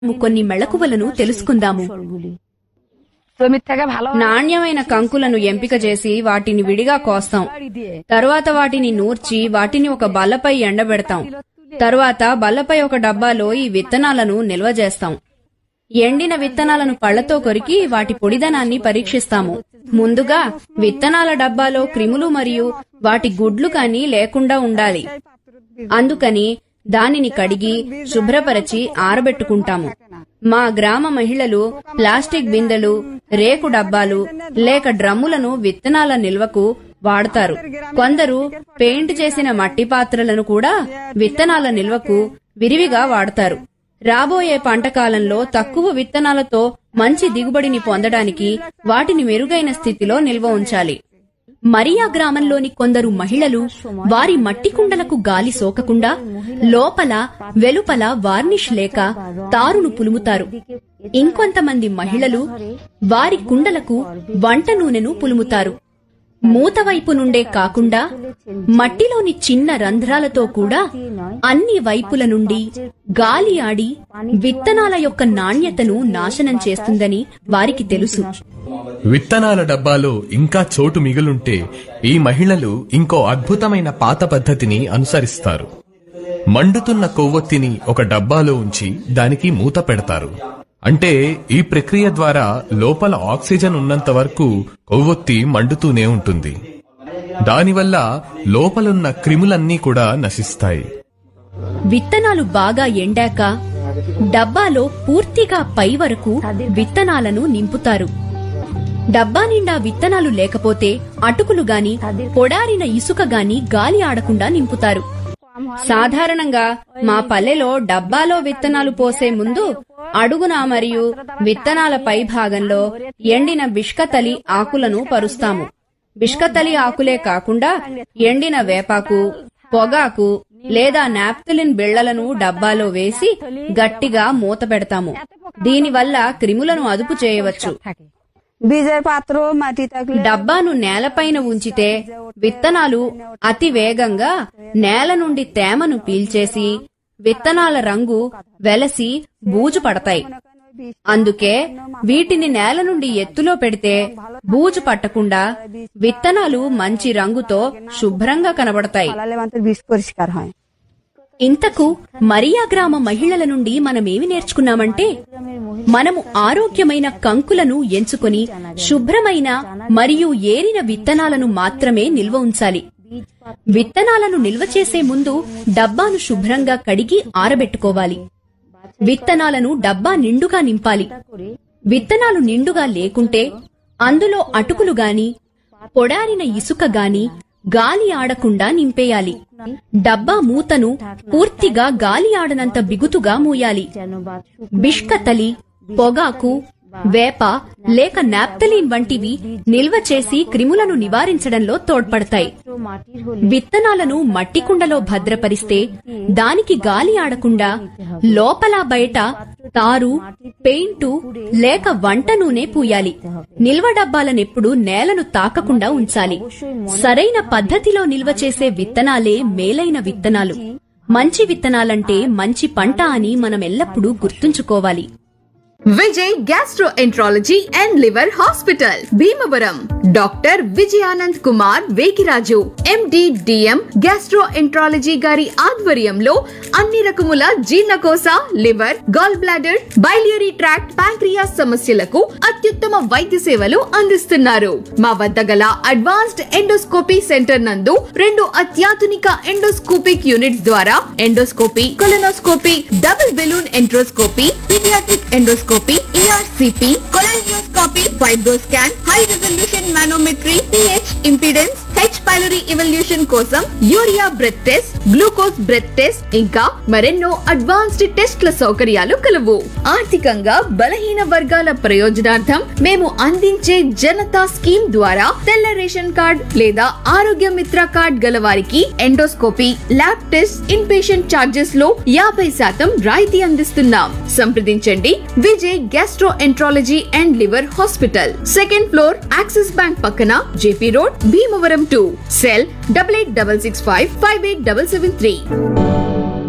కొన్ని మెళకువలను తెలుసుకుందాము জমির থেকে ভালো నాణ్యమైన కంకులను ఎంపిక చేసి వాటిని విడిగా కోస్తాం తరువాత వాటిని నూర్చి వాటిని ఒక బల్లపై ఎండబెడతాం తరువాత బల్లపై ఒక డబ్బాలో ఈ విత్తనాలను నిల్వ చేస్తాం ఎండిన విత్తనాలను పళ్లతో కొరికి వాటి పొడిదనాన్ని పరీక్షిస్తాము ముందుగా విత్తనాల డబ్బాలో క్రిములు మరియు వాటి గుడ్లు కాని లేకుండా ఉండాలి అందుకని దానిని కడిగి శుభ్రపరచి ఆరబెట్టుకుంటాము మా గ్రామ మహిళలు ప్లాస్టిక్ బిందెలు రేకు డబ్బాలు లేక డ్రమ్ములను విత్తనాల నిల్వకు వాడతారు కొందరు పెయింట్ చేసిన మట్టి పాత్రలను కూడా విత్తనాల నిల్వకు విరివిగా వాడతారు రాబోయే పంట కాలంలో తక్కువ విత్తనాలతో మంచి దిగుబడిని పొందడానికి వాటిని మెరుగైన స్థితిలో నిల్వ ఉంచాలి మరియా గ్రామంలోని కొందరు మహిళలు వారి మట్టి కుండలకు గాలి సోకకుండా లోపల వెలుపల వార్నిష్ లేక తారును పులుముతారు ఇంకొంతమంది మహిళలు వారి కుండలకు వంట నూనెను పులుముతారు మూత వైపు నుండే కాకుండా మట్టిలోని చిన్న రంధ్రాలతో కూడా అన్ని వైపుల నుండి గాలి ఆడి విత్తనాల యొక్క నాణ్యతను నాశనం చేస్తుందని వారికి తెలుసు విత్తనాల డబ్బాలో ఇంకా చోటు మిగులుంటే ఈ మహిళలు ఇంకో అద్భుతమైన పాత పద్ధతిని అనుసరిస్తారు మండుతున్న కొవ్వొత్తిని ఒక డబ్బాలో ఉంచి దానికి మూత పెడతారు అంటే ఈ ప్రక్రియ ద్వారా లోపల ఆక్సిజన్ ఉన్నంత వరకు కొవ్వొత్తి మండుతూనే ఉంటుంది దానివల్ల లోపలున్న క్రిములన్నీ కూడా నశిస్తాయి విత్తనాలు బాగా ఎండాక డబ్బాలో పూర్తిగా పై వరకు విత్తనాలను నింపుతారు డబ్బా నిండా విత్తనాలు లేకపోతే అటుకులు గాని పొడారిన ఇసుక గాని గాలి ఆడకుండా నింపుతారు సాధారణంగా మా పల్లెలో డబ్బాలో విత్తనాలు పోసే ముందు అడుగున మరియు విత్తనాల పై భాగంలో ఎండిన బిష్కతలి ఆకులను పరుస్తాము బిష్కతలి ఆకులే కాకుండా ఎండిన వేపాకు పొగాకు లేదా నాప్థలిన్ బిళ్లలను డబ్బాలో వేసి గట్టిగా మూత పెడతాము దీనివల్ల క్రిములను అదుపు చేయవచ్చు থাকে বীজের পাত্র মাটি থাকলে డబ్బాను నేలపైన ఉంచితే విత్తనాలు అతి వేగంగా నేల నుండి తేమను పీల్చేసి విత్తనాల రంగు వెలసి బూజు పడతాయి అందుకే వీటిని నేల నుండి ఎత్తులో పెడితే బూజు పట్టకుండా విత్తనాలు మంచి రంగుతో శుభ్రంగా కనబడతాయి ফলালে মাত্র বীজ পরিষ্কার হয় ఇంతకు మరియా గ్రామ మహిళల నుండి మనమేమి నేర్చుకున్నామంటే మనము ఆరోగ్యమైన కంకులను ఎంచుకొని శుభ్రమైన మరియు ఏరిన విత్తనాలను మాత్రమే నిల్వ ఉంచాలి విత్తనాలను నిల్వ చేసే ముందు డబ్బాను శుభ్రంగా కడిగి ఆరబెట్టుకోవాలి విత్తనాలను డబ్బా నిండుగా నింపాలి విత్తనాలు నిండుగా లేకుంటే అందులో అటుకులు గాని పొడారిన ఇసుక గాని గాలి ఆడకుండా నింపేయాలి డబ్బా మూతను పూర్తిగా గాలి ఆడనంత బిగుతుగా మూయాలి బిష్కతలి పొగాకు వేప లేక నాప్తలీన్ వంటివి నిల్వ చేసి క్రిములను నివారించడంలో తోడ్పడతాయి విత్తనాలను మట్టి కుండలో భద్రపరిస్తే దానికి గాలి ఆడకుండా లోపల బయట తారు పెయింటు లేక వంట నూనె పూయాలి నిల్వ డబ్బాలనెప్పుడు నేలను తాకకుండా ఉంచాలి సరైన పద్ధతిలో నిల్వ చేసే విత్తనాలే మేలైన విత్తనాలు మంచి విత్తనాలంటే మంచి పంట అని మనం ఎల్లప్పుడూ గుర్తుంచుకోవాలి Vijay gastroenterology and liver hospital Bhimavaram doctor Vijayanand Kumar Vekiraju MD DM gastroenterology గారి ఆధ్వర్యంలో అన్ని రకముల జీర్ణకోశ liver gall bladder biliary tract pancreas సమస్యలకు అత్యుత్తమ వైద్య సేవలు అందిస్తున్నారు మా వద్ద గల అడ్వాన్స్డ్ ఎండోస్కోపీ సెంటర్ నందు రెండు అత్యాధునిక ఎండోస్కోపిక్ యూనిట్స్ ద్వారా endoscopy colonoscopy double balloon enteroscopy paediatric endoscopy ERCP cholangioscopy fibroscan high resolution manometry pH impedance H pylori evaluation కోసం urea breath test glucose breath test ఇంకా మరెన్నో అడ్వాన్స్డ్ టెస్ట్ల సౌకర్యాలు కలవు ఆర్థికంగా బలహీన వర్గాల ప్రయోజనార్థం మేము అందించే జనతా స్కీమ్ ద్వారా తెల్ల రేషన్ కార్డ్ లేదా ఆరోగ్య మిత్ర కార్డ్ గల వారికి endoscopy lab test in patient charges లో యాభై శాతం రాయితీ అందిస్తున్నాం సంప్రదించండి Vijay gastroenterology and liver hospital second floor Axis Bank పక్కన JP road Bhimavaram to cell double eight double six five five eight double seven three